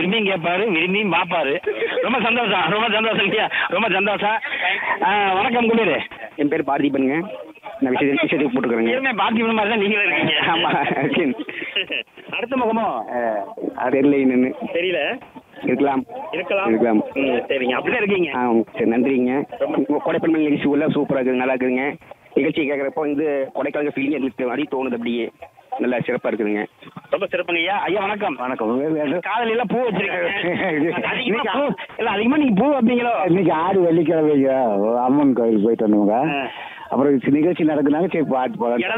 விரும்பியும் கேட்பாரு விரும்பியும் பார்ப்பாரு ரொம்ப சந்தோஷம் ரொம்ப சந்தோஷம் இல்லையா ரொம்ப சந்தோஷம் ஆ, வணக்கம் குளிர் என் பேர் பார்த்திபனுங்க நான் விஷயத்துக்கு விஷயத்துக்கு போட்டுக்கிறேங்க இருமே பார்த்திபன் மாதிரி தான் நீங்களும் இருக்கீங்க ஆமா சரி. அடுத்த முகமோ அஹ், அது இல்லை நின்று தெரியல இருக்கலாம் இருக்கலாம் இருக்கலாம் ம், சரிங்க அப்படிதான் இருக்கீங்க ஆ சரி நன்றிங்க உங்கள் கொடைப்பண்மை நிகழ்ச்சி உள்ள சூப்பராக இருக்குது நல்லா இருக்குதுங்க நிகழ்ச்சி கேட்குறப்போ வந்து கொடைக்கானல் ஃபீலிங் எங்களுக்கு அப்படி தோணுது அப்படியே நல்லா சிறப்பாக இருக்குதுங்க ரொம்ப சிறப்புங்க ஐயா ஐயா வணக்கம் வணக்கம் காதல எல்லாம் பூ வச்சிருக்கீங்க அதிகமா பூ இல்ல அதிகமா நீங்க பூ வைப்பீங்களோ இன்னைக்கு ஆடி வெள்ளிக்கிழமைங்க அம்மன் கோயில் போயிட்டு வந்தவங்க ஆ. அப்புறம் நிகழ்ச்சி நடக்குனாங்க சரி பாட்டு போகலாம் இடம்